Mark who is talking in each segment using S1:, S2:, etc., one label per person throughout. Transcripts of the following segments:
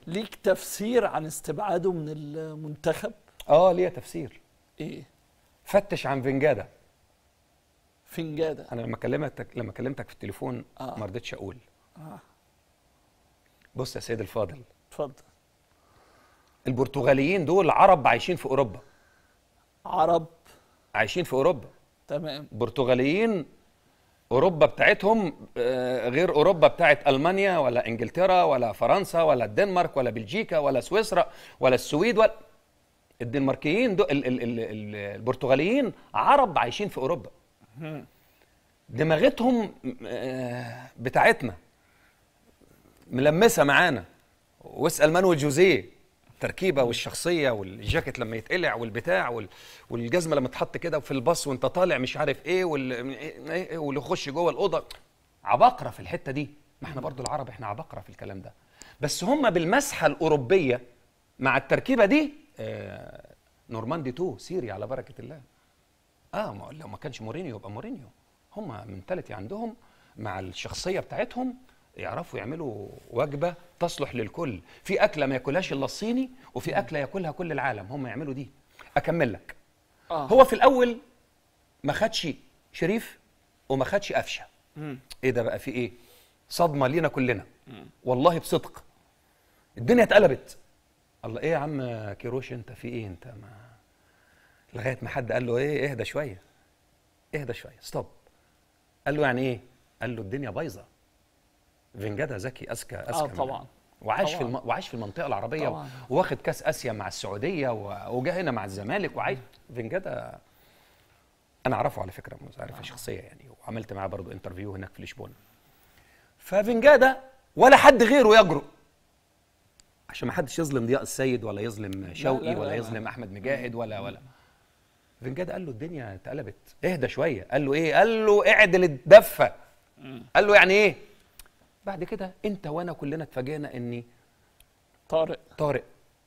S1: ليك تفسير عن استبعاده من المنتخب
S2: اه ليها تفسير
S1: ايه
S2: فتش عن فنجاده
S1: فنجاده
S2: انا لما كلمتك لما كلمتك في التليفون
S1: آه.
S2: ما رضيتش اقول
S1: اه
S2: بص يا سيد الفاضل
S1: اتفضل
S2: البرتغاليين دول عرب عايشين في اوروبا
S1: عرب
S2: عايشين في اوروبا
S1: تمام
S2: برتغاليين اوروبا بتاعتهم آه، غير اوروبا بتاعت المانيا ولا انجلترا ولا فرنسا ولا الدنمارك ولا بلجيكا ولا سويسرا ولا السويد ولا الدنماركيين دول ال- ال- ال- ال- البرتغاليين عرب عايشين في اوروبا دماغتهم آه، بتاعتنا ملمسه معانا واسال مانويل جوزيه التركيبه والشخصيه والجاكيت لما يتقلع والبتاع وال... والجزمه لما تحط كده في الباص وانت طالع مش عارف ايه وال... إيه- إيه واللي يخش جوه الاوضه عباقره في الحته دي ما احنا برضو العرب احنا عباقره في الكلام ده بس هم بالمسحه الاوروبيه مع التركيبه دي آه نورماندي 2 سيري على بركه الله اه ما لو ما كانش مورينيو يبقى مورينيو هم منتاليتي عندهم مع الشخصيه بتاعتهم يعرفوا يعملوا وجبه تصلح للكل في اكله ما ياكلهاش الا الصيني وفي اكله ياكلها كل العالم هم يعملوا دي اكمل لك
S1: اه
S2: هو في الاول ما خدش شريف وما خدش قفشه
S1: مم.
S2: ايه ده بقى في ايه صدمه لينا كلنا والله بصدق الدنيا اتقلبت الله ايه يا عم كيروش انت في ايه انت ما لغايه ما حد قال له ايه اهدى شويه اهدى شويه ستوب قال له يعني ايه قال له الدنيا بايظه فينجادا ذكي اذكى اذكى
S1: اه
S2: مننا.
S1: طبعا
S2: وعاش في
S1: طبعاً.
S2: الم... وعاش في المنطقه العربيه
S1: طبعاً.
S2: واخد كاس اسيا مع السعوديه و... وجا هنا مع الزمالك وعايش فينجادا انا اعرفه على فكره معرفه شخصيه يعني وعملت معاه برضو انترفيو هناك في لشبونه ففينجادا ولا حد غيره يجرؤ عشان ما حدش يظلم ضياء السيد ولا يظلم شوقي
S1: لا،
S2: ولا
S1: لا.
S2: يظلم احمد مجاهد ولا ولا فينجادا قال له الدنيا اتقلبت اهدى شويه قال له ايه قال له اعدل الدفه قال له يعني ايه بعد كده انت وانا كلنا اتفاجئنا اني
S1: طارق
S2: طارق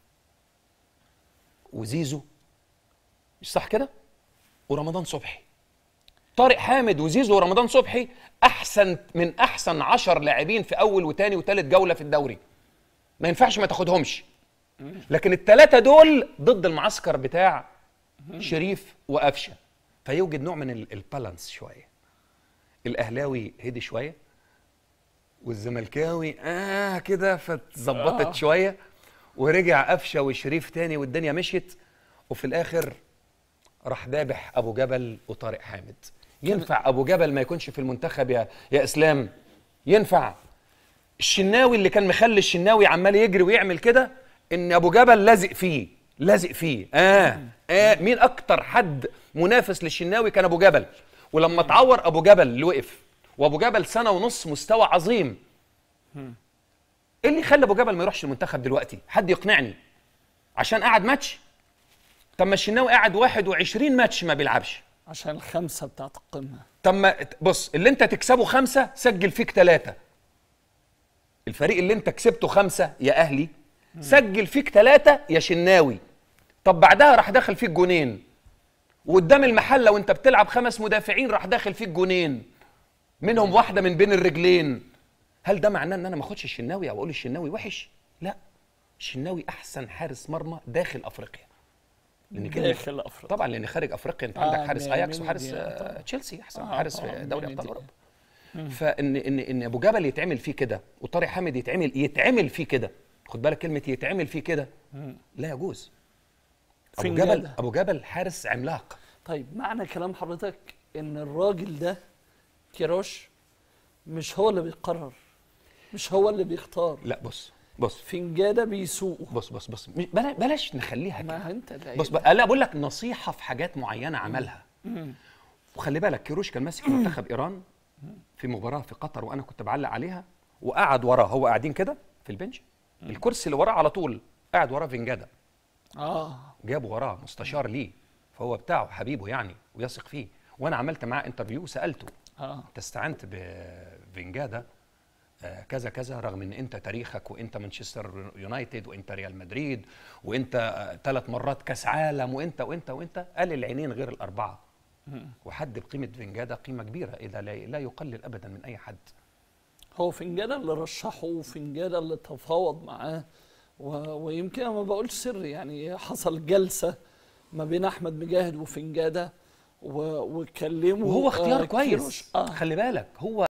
S2: وزيزو مش صح كده ورمضان صبحي طارق حامد وزيزو ورمضان صبحي احسن من احسن عشر لاعبين في اول وتاني وتالت جوله في الدوري ما ينفعش ما تاخدهمش لكن الثلاثه دول ضد المعسكر بتاع شريف وقفشه فيوجد نوع من ال- البالانس شويه الاهلاوي هدي شويه والزملكاوي اه كده فاتظبطت
S1: آه.
S2: شويه ورجع قفشه وشريف تاني والدنيا مشيت وفي الاخر راح ذابح ابو جبل وطارق حامد ينفع ابو جبل ما يكونش في المنتخب يا يا اسلام ينفع الشناوي اللي كان مخلي الشناوي عمال يجري ويعمل كده ان ابو جبل لازق فيه لازق فيه اه اه مين اكتر حد منافس للشناوي كان ابو جبل ولما اتعور ابو جبل اللي وقف وابو جبل سنه ونص مستوى عظيم ايه اللي يخلي ابو جبل ما يروحش المنتخب دلوقتي حد يقنعني عشان قعد ماتش طب ما الشناوي قعد 21 ماتش ما بيلعبش
S1: عشان الخمسه بتاعت القمه
S2: طب ما بص اللي انت تكسبه خمسه سجل فيك ثلاثه الفريق اللي انت كسبته خمسه يا اهلي سجل فيك ثلاثه يا شناوي طب بعدها راح داخل فيك جونين وقدام المحله وانت بتلعب خمس مدافعين راح داخل فيك جونين منهم واحده من بين الرجلين هل ده معناه ان انا ما اخدش الشناوي او اقول الشناوي وحش لا الشناوي احسن حارس مرمى داخل افريقيا لان كده
S1: داخل افريقيا
S2: طبعا لان خارج افريقيا انت
S1: آه،
S2: عندك حارس
S1: من-
S2: اياكس
S1: من
S2: وحارس
S1: دي، آه،
S2: آه،
S1: طبعاً.
S2: تشيلسي احسن
S1: آه،
S2: حارس
S1: طبعاً،
S2: في
S1: من
S2: دوري
S1: دي.
S2: ابطال اوروبا فان ان ان ابو جبل يتعمل فيه كده وطارق حامد يتعمل يتعمل فيه كده خد بالك كلمه يتعمل فيه كده لا يجوز ابو
S1: فنجادة.
S2: جبل ابو جبل حارس عملاق
S1: طيب معنى كلام حضرتك ان الراجل ده كيروش مش هو اللي بيقرر مش هو اللي بيختار
S2: لا بص بص
S1: فنجاده بيسوقه
S2: بص بص بص مش- بلا- بلاش نخليها كده
S1: ما انت اللي
S2: بص
S1: قايل.
S2: بقى لا بقول لك نصيحه في حاجات معينه عملها وخلي بالك كيروش كان ماسك منتخب ايران في مباراه في قطر وانا كنت بعلق عليها وقعد وراه هو قاعدين كده في البنش الكرسي اللي وراه على طول قاعد وراه فينجادا
S1: اه
S2: جابه وراه مستشار ليه فهو بتاعه حبيبه يعني ويثق فيه وانا عملت معاه انترفيو وسالته
S1: اه
S2: انت استعنت بفينجادا آه، كذا كذا رغم ان انت تاريخك وانت مانشستر يونايتد وانت ريال مدريد وانت ثلاث مرات كاس عالم وانت وانت وانت قال العينين غير الاربعه وحد بقيمه فينجادا قيمه كبيره اذا لا لا يقلل ابدا من اي حد
S1: هو فنجاده اللي رشحه وفنجاده اللي تفاوض معاه و... ويمكن أنا ما بقولش سر يعني حصل جلسه ما بين احمد مجاهد وفنجاده و... وكلموا
S2: وهو اختيار
S1: آه،
S2: كويس
S1: كيروش. اه
S2: خلي بالك هو